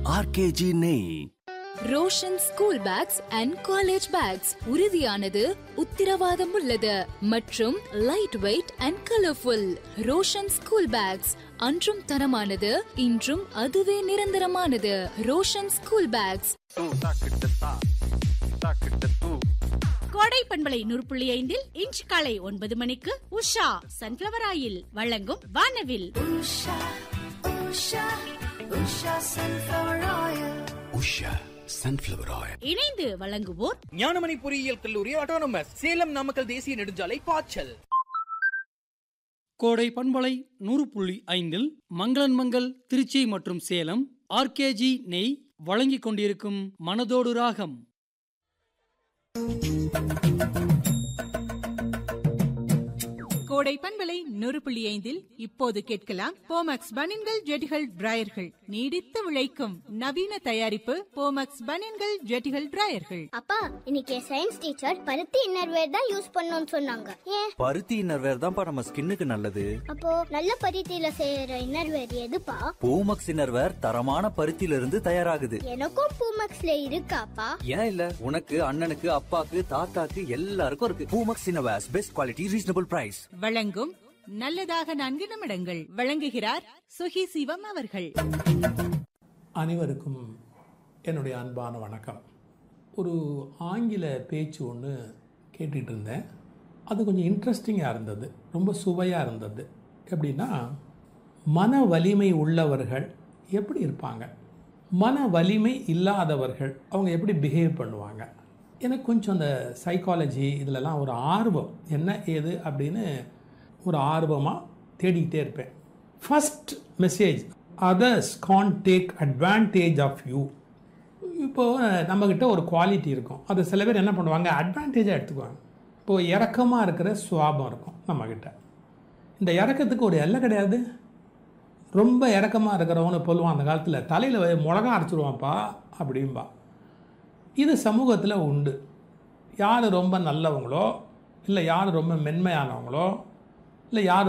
RKG நெய் Roshan school bags and college bags உறுதியானது உத்திரவாதம் உள்ளது மற்றும் light weight and colourful Roshan school bags அன்றும் தரமானது இன்றும் அதுவே நிரந்தரமானது ரோஷன் ஸ்கூல் பேக்ஸ் கோடை பண்பலை நூறு புள்ளி ஐந்தில் இன்று காலை ஒன்பது மணிக்கு உஷா சன்ஃபிளவர் ஆயில் வழங்கும் வானவில் உஷா சன்ஃபிளவர் ஆயில் இணைந்து வழங்குவோர் ஞானமணி பொறியியல் கல்லூரி ஆட்டோனமஸ் சேலம் நாமக்கல் தேசிய நெடுஞ்சாலை பாய்ச்சல் கோடை பண்பலை நூறு புள்ளி ஐந்தில் மங்களன் மங்கள் திருச்சி மற்றும் சேலம் ஆர்கேஜி நெய் வழங்கிக் கொண்டிருக்கும் மனதோடு ராகம் கோடை பண்பலை நூறு புள்ளி ஐந்தில் இப்போது கேட்கலாம் போமக்ஸ் பனின்கள் ஜெட்டிகள் டிராயர்கள் நீடித்து விளைக்கும் நவீன தயாரிப்பு போமக்ஸ் பனின்கள் ஜெட்டிகள் டிராயர்கள் அப்பா இன்னைக்கு சயின்ஸ் டீச்சர் பருத்தி இன்னர்வேர் தான் யூஸ் பண்ணணும்னு சொன்னாங்க ஏன் பருத்தி இன்னர்வேர் தான்ப்பா நம்ம ஸ்கின்னுக்கு நல்லது அப்போ நல்ல பருத்தியில செய்யற இன்னர்வேர் எதுப்பா பூமக்ஸ் இன்னர்வேர் தரமான பருத்தியில இருந்து தயாராகுது எனக்கும் பூமக்ஸ்ல இருக்காப்பா ஏன் இல்ல உனக்கு அண்ணனுக்கு அப்பாக்கு தாத்தாக்கு எல்லாருக்கும் இருக்கு Poomex innerwears best quality reasonable price வழங்கும் நல்லதாக நான்கு நிமிடங்கள் வழங்குகிறார் சுகி சிவம் அவர்கள் அனைவருக்கும் என்னுடைய அன்பான வணக்கம் ஒரு ஆங்கில பேச்சு ஒன்று கேட்டுட்டு இருந்தேன் அது கொஞ்சம் இன்ட்ரெஸ்டிங்காக இருந்தது ரொம்ப சுவையாக இருந்தது எப்படின்னா மன வலிமை உள்ளவர்கள் எப்படி இருப்பாங்க மன வலிமை இல்லாதவர்கள் அவங்க எப்படி பிஹேவ் பண்ணுவாங்க எனக்கு கொஞ்சம் அந்த சைக்காலஜி இதிலலாம் ஒரு ஆர்வம் என்ன ஏது அப்படின்னு ஒரு ஆர்வமாக தேடிக்கிட்டே இருப்பேன் first message others can take advantage of you இப்போது நம்மக்கிட்ட ஒரு குவாலிட்டி இருக்கும் அது சில பேர் என்ன பண்ணுவாங்க அட்வான்டேஜாக எடுத்துக்குவாங்க இப்போது இறக்கமாக இருக்கிற சுவாபம் இருக்கும் நம்மக்கிட்ட இந்த இறக்கத்துக்கு ஒரு எல்லை கிடையாது ரொம்ப இறக்கமாக இருக்கிறவனு சொல்லுவான் அந்த காலத்தில் தலையில் மிளகா அரைச்சிடுவான்ப்பா அப்படிம்பா இது சமூகத்தில் உண்டு யார் ரொம்ப நல்லவங்களோ இல்லை யார் ரொம்ப மென்மையானவங்களோ இல்லை யார்